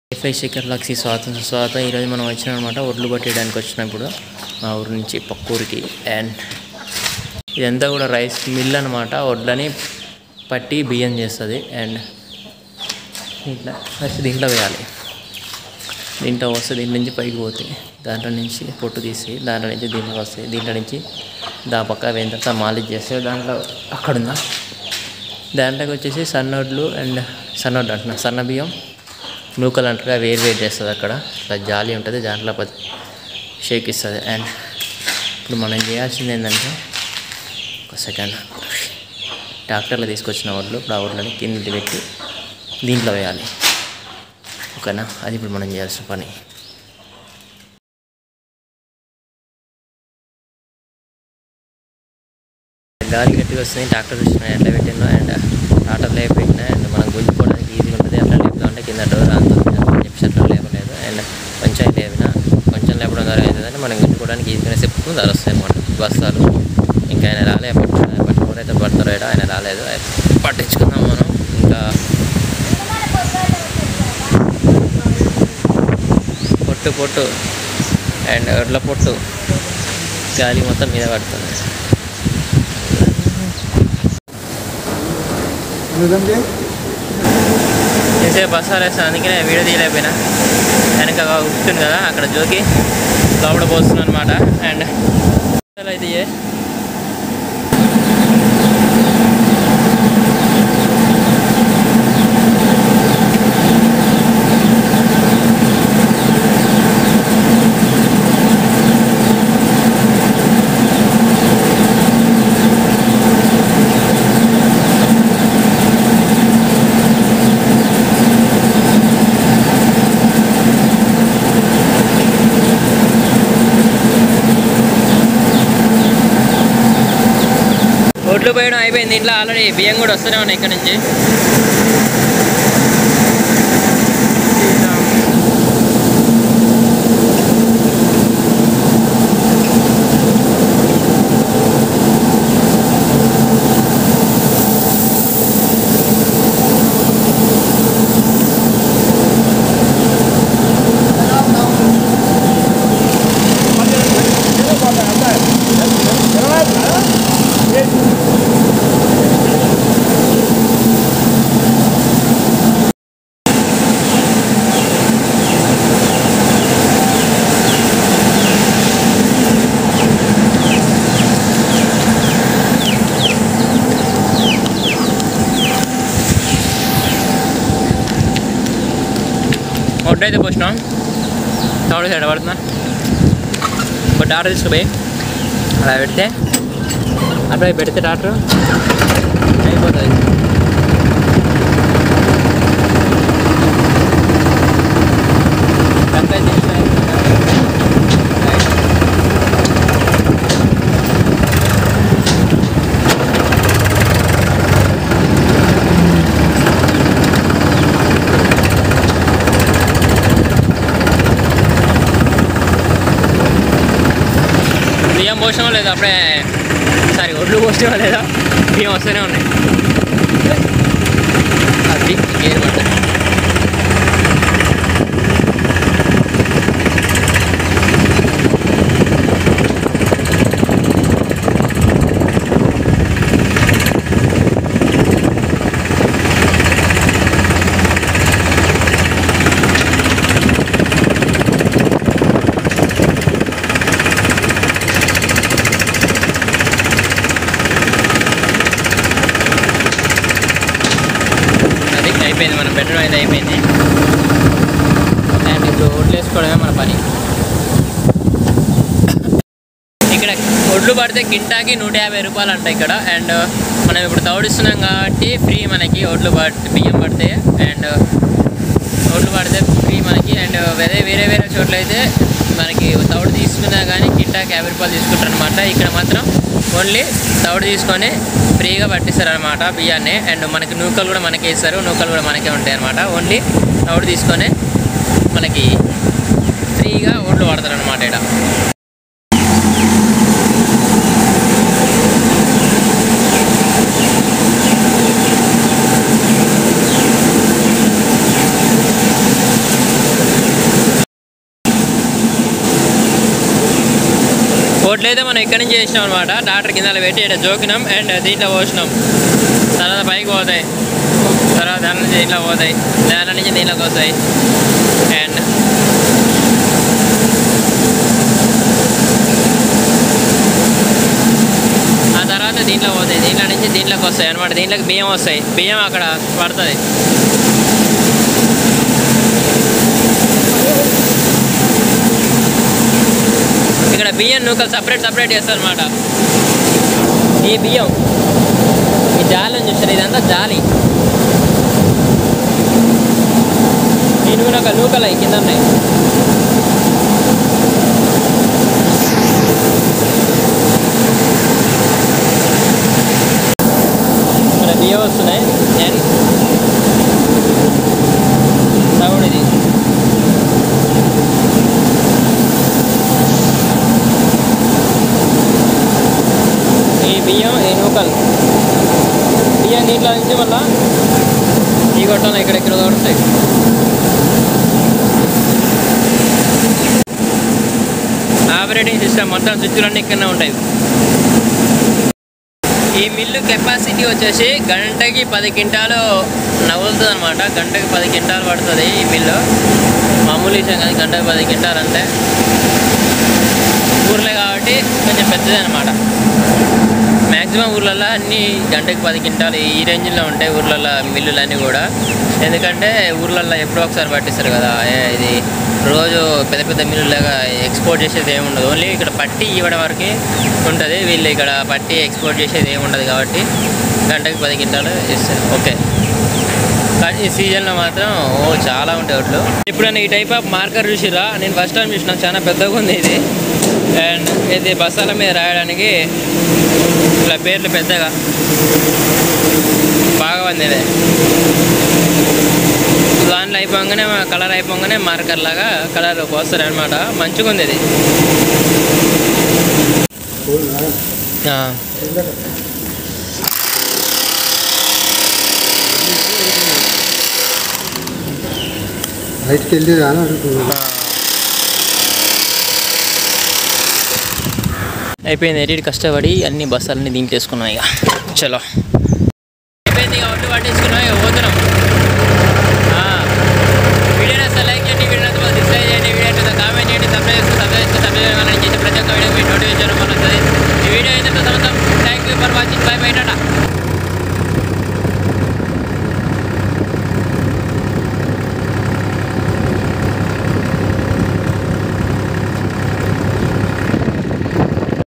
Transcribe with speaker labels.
Speaker 1: F i Shekhar లక్సీ స్వాతం స్వాతం ఈరోజు మనం వచ్చినాం అనమాట ఒడ్లు పట్టేయడానికి వచ్చినాం ఇప్పుడు మా ఊరు నుంచి పక్క ఊరికి అండ్ ఇదంతా కూడా రైస్ మిల్ అనమాట వడ్లని పట్టి బియ్యం చేస్తుంది అండ్ దీంట్లో ఫస్ట్ దీంట్లో వేయాలి దీంట్లో వస్తే దీంట్లో నుంచి పైకి పోతాయి దాంట్లో నుంచి పొట్టు తీసి దాంట్లో నుంచి దీంట్లో వస్తాయి దీంట్లో నుంచి దా పక్క వేయిన తర్వాత మాలిష్ చేస్తే దాంట్లో అక్కడుందా దాంట్లోకి వచ్చేసి సన్నొడ్లు అండ్ సన్నొడ్లు అంటున్నా సన్న బియ్యం నూకలు అంటారుగా వేరు వేరు చేస్తుంది అక్కడ ఇట్లా జాలి ఉంటుంది దాంట్లో ప- షేక్ ఇస్తుంది అండ్ ఇప్పుడు మనం చేయాల్సింది ఏంటంటే ఒక సెకండ్ ట్రాక్టర్లో తీసుకొచ్చిన వడ్లు ఇప్పుడు ఆ వడ్లని కింద పెట్టి దీంట్లో వేయాలి ఓకేనా అది ఇప్పుడు మనం చేయాల్సిన పని గాలి గట్టిగా వస్తుంది ట్రాక్టర్ చూసిన ఎట్లా పెట్టినా అండ్ ట్రాక్టర్ లేపి పెట్టినా అండ్ మనం గుంజుకోవడానికి ఈజీగా ఉంటుంది అట్లా లేపుతా ఉంటే కింద డోర్ అందుతుంది అని చెప్పేసి అట్లా లేపలేదు అండ్ కొంచెం లేపినా కొంచెం లేపడం ద్వారా ఏంటంటే మనం గుంజుకోవడానికి ఈజీగానే చెప్పుకుని ధర వస్తాయి అన్నమాట బస్తాలు ఇంకా ఆయన రాలే పట్టు పట్టు ఎవరైతే పడతారో ఈడ ఆయన రాలేదు పట్టించుకుందాం మనం ఇంకా పొట్టు పొట్టు అండ్ ఒడ్ల పొట్టు గాలి మొత్తం మీద పడుతుంది
Speaker 2: ఎందుకంటే
Speaker 1: చేసే బస్సాలు వేస్తాను అందుకనే వీడియో తీయలేకపోయినా వెనక ఉంటుంది కదా అక్కడ జోకి లోపల పోస్తుంది అనమాట అండ్ అయితే ఇయ్యే. ఒడ్లు పోయడం అయిపోయింది ఇంట్లో ఆల్రెడీ బియ్యం కూడా వస్తూనే ఉన్నాయి ఇక్కడ నుంచి ఒడ్డు అయితే పోసినాం తౌడు సైడ్ పడుతున్నా ఒక డాక్టర్ తీసుకుపోయి అలా పెడితే అట్లా పెడితే డాక్టర్ అయిపోతుంది కట్ అయితే బియ్యం పోసినా లేదా అప్పుడే సారీ ఒడ్లు పోసినా లేదా బియ్యం వస్తూనే ఉన్నాయి అది గేర్ పడ్డ అది అయిపోయింది మనం పెట్టడం అయితే అయిపోయింది అండ్ ఇప్పుడు ఒడ్లు వేసుకోవడమే మన పని ఇక్కడ ఒడ్లు పడితే కింటాకి నూట యాభై రూపాయలు అంట ఇక్కడ అండ్ మనం ఇప్పుడు తౌడిస్తున్నాం కాబట్టి ఫ్రీ మనకి ఒడ్లు పడితే బియ్యం పడితే అండ్ ఒడ్లు పడితే ఫ్రీ మనకి అండ్ వేరే వేరే వేరే చోట్ల అయితే మనకి తౌడు తీసుకున్నా కానీ కింటాకి యాభై రూపాయలు తీసుకుంటారు అనమాట ఇక్కడ మాత్రం ఓన్లీ తౌడు తీసుకొని ఫ్రీగా పట్టిస్తారు అనమాట బియ్యాన్ని అండ్ మనకి నూకలు కూడా మనకే ఇస్తారు నూకలు కూడా మనకే ఉంటాయి అనమాట ఓన్లీ తౌడు తీసుకొని మనకి ఫ్రీగా ఓట్లు పడతారు అనమాట ఇక్కడ ఓట్లు అయితే మనం ఇక్కడి నుంచి చేసినాం అనమాట డాక్టర్ కింద పెట్టి ఇక్కడ జోకినాం అండ్ దీంట్లో పోసినాం తర్వాత పైకి పోతాయి తర్వాత దాని నుంచి దీంట్లో పోతాయి దాని నుంచి దీంట్లోకి వస్తాయి అండ్ ఆ తర్వాత దీంట్లో పోతాయి దీంట్లో నుంచి దీంట్లోకి వస్తాయి అనమాట దీంట్లోకి బియ్యం వస్తాయి బియ్యం అక్కడ పడుతుంది ఇక్కడ బియ్యం నూకలు సపరేట్ సపరేట్ చేస్తారు అనమాట ఈ బియ్యం ఈ జాలి చూస్తారు ఇదంతా జాలి ఈ నూనె ఒక నూకలు అవి కింద ఉన్నాయి ఇక్కడ బియ్యం వస్తున్నాయి అండ్ సౌండ్ ఇది ఈ బియ్యం ఈ నూకలు బియ్యం దీంట్లో నుంచి మళ్ళా ఈ గొట్టలు ఇక్కడెక్కడ దొరుకుతాయి ఆపరేటింగ్ సిస్టమ్ మొత్తం స్విచ్లన్నీ ఇక్కడనే ఉంటాయి ఈ మిల్లు కెపాసిటీ వచ్చేసి గంటకి పది క్వింటాలు నవ్వులుతుంది అనమాట గంటకి పది క్వింటాలు పడుతుంది ఈ మిల్లు మామూలు విషయం కాదు గంటకి పది క్వింటాలు అంటే ఊర్లే కాబట్టి కొంచెం పెద్దది అనమాట మ్యాక్సిమం ఊర్లలో అన్ని గంటకి పది క్వింటాలు ఈ రేంజ్లో ఉంటాయి ఊర్లలో మిల్లులన్నీ కూడా ఎందుకంటే ఊర్లలో ఎప్పుడో ఒకసారి పట్టిస్తారు కదా ఏ ఇది రోజు పెద్ద పెద్ద మిల్లులాగా ఎక్స్పోర్ట్ చేసేది ఏమి ఉండదు ఓన్లీ ఇక్కడ పట్టి ఇవ్వడం వరకు ఉంటుంది వీళ్ళు ఇక్కడ పట్టి ఎక్స్పోర్ట్ చేసేది ఏమి ఉండదు కాబట్టి గంటకి పది క్వింటాలు ఇస్తారు ఓకే కానీ ఈ సీజన్లో మాత్రం ఓ చాలా ఉంటాయి ఒట్లు ఇప్పుడు ఈ టైప్ ఆఫ్ మార్కర్ చూసిరా నేను ఫస్ట్ టైం చూసిన చాలా పెద్దగా ఉంది ఇది అండ్ ఇది బస్సాల మీద రాయడానికి ఇలా పేర్లు పెద్దగా బాగా ఉంది ఇది దాంట్లో అయిపోగానే కలర్ అయిపోగానే మార్కర్ లాగా కలర్ పోస్తారు అనమాట మంచిగా ఉంది ఇది ఆ.
Speaker 2: బయటికి వెళ్ళి రాని అడుగుతున్నాను
Speaker 1: అయిపోయింది ఎడిట్ కష్టపడి అన్ని బస్సాలన్నీ దీంట్లో వేసుకున్నాం ఇక చలో